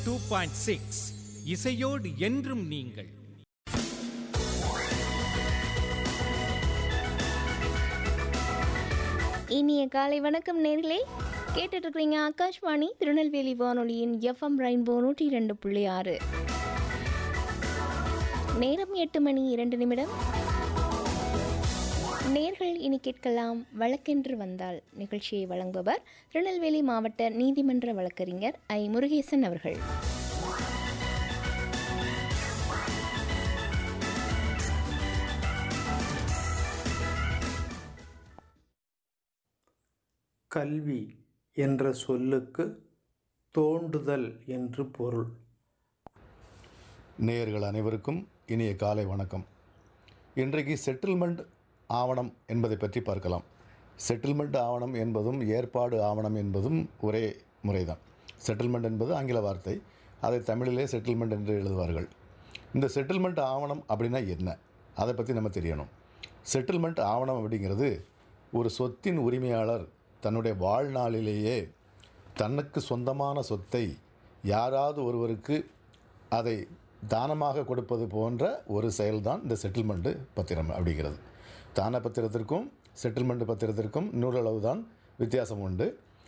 two point six இசையோடு என்றும் நீங்கள் இனிய காலை வணக்கம் நேர்களே கேட்டுட்டு இருக்கிறீங்க ஆகாஷ்வாணி திருநெல்வேலி வானொலியின் எஃப்எம் ரெயின்போ நூற்றி ரெண்டு புள்ளி ஆறு நேரம் எட்டு மணி இரண்டு நிமிடம் நேர்கள் இனி கேட்கலாம் வழக்கென்று வந்தால் நிகழ்ச்சியை வழங்குபவர் திருநெல்வேலி மாவட்ட நீதிமன்ற வழக்கறிஞர் ஐ முருகேசன் அவர்கள் கல்வி என்ற சொல்லுக்கு தோண்டுதல் என்று பொருள் நேயர்கள் அனைவருக்கும் இனிய காலை வணக்கம் இன்றைக்கு செட்டில்மெண்ட் ஆவணம் என்பதை பற்றி பார்க்கலாம் செட்டில்மெண்ட் ஆவணம் என்பதும் ஏற்பாடு ஆவணம் என்பதும் ஒரே முறைதான் செட்டில்மெண்ட் என்பது ஆங்கில வார்த்தை அதை தமிழிலே செட்டில்மெண்ட் என்று எழுதுவார்கள் இந்த செட்டில்மெண்ட் ஆவணம் அப்படின்னா என்ன அதை பற்றி நம்ம தெரியணும் செட்டில்மெண்ட் ஆவணம் அப்படிங்கிறது ஒரு சொத்தின் உரிமையாளர் தன்னுடைய வாழ்நாளிலேயே தனக்கு சொந்தமான சொத்தை யாராவது ஒருவருக்கு அதை தானமாக கொடுப்பது போன்ற ஒரு செயல்தான் இந்த செட்டில்மெண்ட்டு பத்திரம் அப்படிங்கிறது தான பத்திரத்திற்கும் செட்டில்மெண்ட் பத்திரத்திற்கும் நூறளவு தான் வித்தியாசம் உண்டு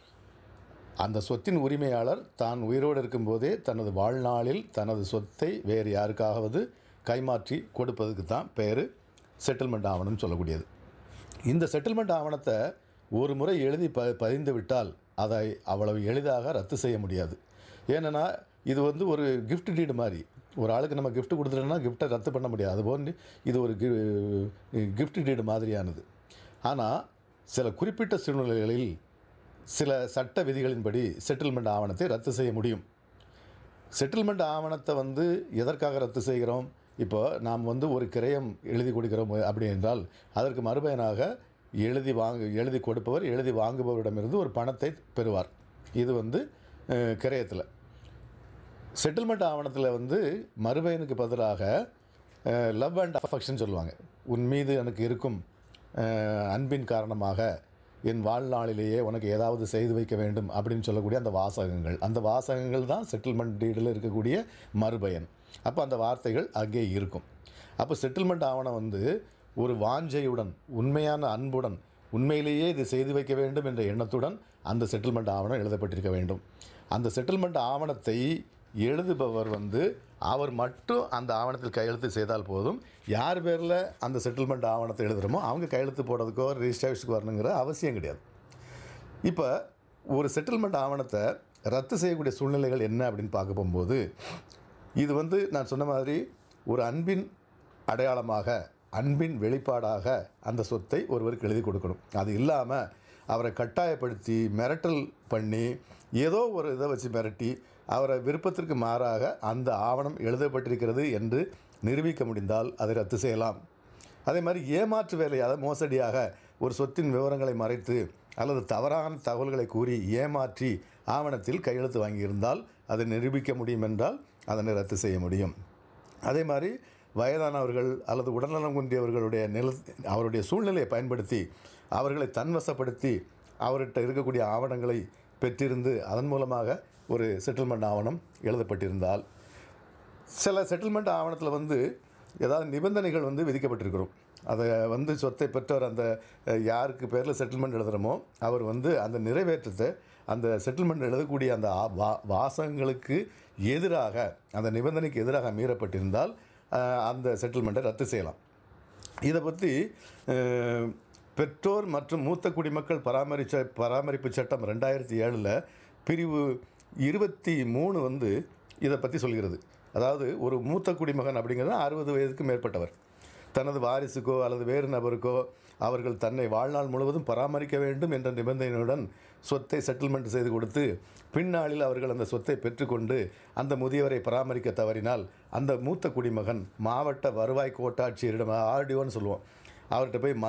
அந்த சொத்தின் உரிமையாளர் தான் உயிரோடு இருக்கும்போதே தனது வாழ்நாளில் தனது சொத்தை வேறு யாருக்காவது கைமாற்றி கொடுப்பதுக்கு தான் பேர் செட்டில்மெண்ட் ஆவணம் சொல்லக்கூடியது இந்த செட்டில்மெண்ட் ஆவணத்தை ஒரு முறை எழுதி ப பதிந்து விட்டால் அதை அவ்வளவு எளிதாக ரத்து செய்ய முடியாது ஏன்னா இது வந்து ஒரு gift டீடு மாதிரி ஒரு ஆளுக்கு நம்ம gift கொடுத்துட்டோம்னா கிஃப்ட்டை ரத்து பண்ண முடியாது அதுபோன்று இது ஒரு gift டீடு மாதிரியானது ஆனால் சில குறிப்பிட்ட சூழ்நிலைகளில் சில சட்ட விதிகளின்படி செட்டில்மெண்ட் ஆவணத்தை ரத்து செய்ய முடியும் செட்டில்மெண்ட் ஆவணத்தை வந்து எதற்காக ரத்து செய்கிறோம் இப்போ நாம் வந்து ஒரு கிரயம் எழுதி கொடுக்கிறோம் அப்படி என்றால் அதற்கு மறுபயனாக எழுதி வாங்க எழுதி கொடுப்பவர் எழுதி வாங்குபவரிடமிருந்து ஒரு பணத்தை பெறுவார் இது வந்து அஹ், கிரயத்தில் செட்டில்மெண்ட் ஆவணத்தில் வந்து மறுபயனுக்கு பதிலாக லவ் அண்ட் அஃபெக்ஷன் சொல்லுவாங்க உன் மீது எனக்கு இருக்கும் அஹ், அன்பின் காரணமாக என் வாழ்நாளிலேயே உனக்கு ஏதாவது செய்து வைக்க வேண்டும் அப்படின்னு சொல்லக்கூடிய அந்த வாசகங்கள் அந்த வாசகங்கள் தான் செட்டில்மெண்ட் டீடில் இருக்கக்கூடிய மறுபயன் அப்போ அந்த வார்த்தைகள் அங்கே இருக்கும் அப்போ செட்டில்மெண்ட் ஆவணம் வந்து ஒரு வாஞ்சையுடன் உண்மையான அன்புடன் உண்மையிலேயே இது செய்து வைக்க வேண்டும் என்ற எண்ணத்துடன் அந்த செட்டில்மெண்ட் ஆவணம் எழுதப்பட்டிருக்க வேண்டும் அந்த செட்டில்மெண்ட் ஆவணத்தை எழுதுபவர் வந்து அவர் மட்டும் அந்த ஆவணத்தில் கையெழுத்து செய்தால் போதும் யார் பேரில் அந்த செட்டில்மெண்ட் ஆவணத்தை எழுதுகிறோமோ அவங்க கையெழுத்து போடுறதுக்கோ ரிஜிஸ்ட்ரேஷனுக்கு வரணுங்கிற அவசியம் கிடையாது இப்போ ஒரு செட்டில்மெண்ட் ஆவணத்தை ரத்து செய்யக்கூடிய சூழ்நிலைகள் என்ன அப்படின்னு பார்க்க போகும்போது இது வந்து நான் சொன்ன மாதிரி ஒரு அன்பின் அடையாளமாக அன்பின் வெளிப்பாடாக அந்த சொத்தை ஒருவருக்கு எழுதி கொடுக்கணும் அது இல்லாமல் அவரை கட்டாயப்படுத்தி மிரட்டல் பண்ணி ஏதோ ஒரு இதை வச்சு மிரட்டி அவரை விருப்பத்திற்கு மாறாக அந்த ஆவணம் எழுதப்பட்டிருக்கிறது என்று நிரூபிக்க முடிந்தால் அதை ரத்து செய்யலாம் அதே மாதிரி ஏமாற்று வேலையாக மோசடியாக ஒரு சொத்தின் விவரங்களை மறைத்து அல்லது தவறான தகவல்களை கூறி ஏமாற்றி ஆவணத்தில் கையெழுத்து வாங்கியிருந்தால் அதை நிரூபிக்க முடியும் என்றால் அதனை ரத்து செய்ய முடியும் அதே மாதிரி வயதானவர்கள் அல்லது உடல்நலம் குன்றியவர்களுடைய நில அவருடைய சூழ்நிலையை பயன்படுத்தி அவர்களை தன்வசப்படுத்தி அவர்கிட்ட இருக்கக்கூடிய ஆவணங்களை பெற்றிருந்து அதன் மூலமாக ஒரு செட்டில்மெண்ட் ஆவணம் எழுதப்பட்டிருந்தால் சில செட்டில்மெண்ட் ஆவணத்தில் வந்து ஏதாவது நிபந்தனைகள் வந்து விதிக்கப்பட்டிருக்கிறோம் அதை வந்து சொத்தை பெற்றவர் அந்த அஹ், யாருக்கு பேரில் செட்டில்மெண்ட் எழுதுகிறோமோ அவர் வந்து அந்த நிறைவேற்றத்தை அந்த செட்டில்மெண்ட் எழுதக்கூடிய அந்த ஆ- வா வாசகங்களுக்கு எதிராக அந்த நிபந்தனைக்கு எதிராக மீறப்பட்டிருந்தால் அஹ், அந்த செட்டில்மெண்ட்டை ரத்து செய்யலாம் இதை பற்றி அஹ், பெற்றோர் மற்றும் மூத்த குடிமக்கள் பராமரிச்ச பராமரிப்பு சட்டம் ரெண்டாயிரத்தி ஏழில் பிரிவு இருபத்தி மூணு வந்து இதை பற்றி சொல்கிறது அதாவது ஒரு மூத்த குடிமகன் அப்படிங்கிறது அறுபது வயதுக்கு மேற்பட்டவர் தனது வாரிசுக்கோ அல்லது வேறு நபருக்கோ அவர்கள் தன்னை வாழ்நாள் முழுவதும் பராமரிக்க வேண்டும் என்ற நிபந்தனையுடன் சொத்தை செட்டில்மெண்ட் செய்து கொடுத்து பின்னாளில் அவர்கள் அந்த சொத்தை பெற்றுக்கொண்டு அந்த முதியவரை பராமரிக்க தவறினால் அந்த மூத்த குடிமகன் மாவட்ட வருவாய் கோட்டாட்சியரிடம் ஆர்டிஓன்னு சொல்லுவோம் அவர்கிட்ட போய்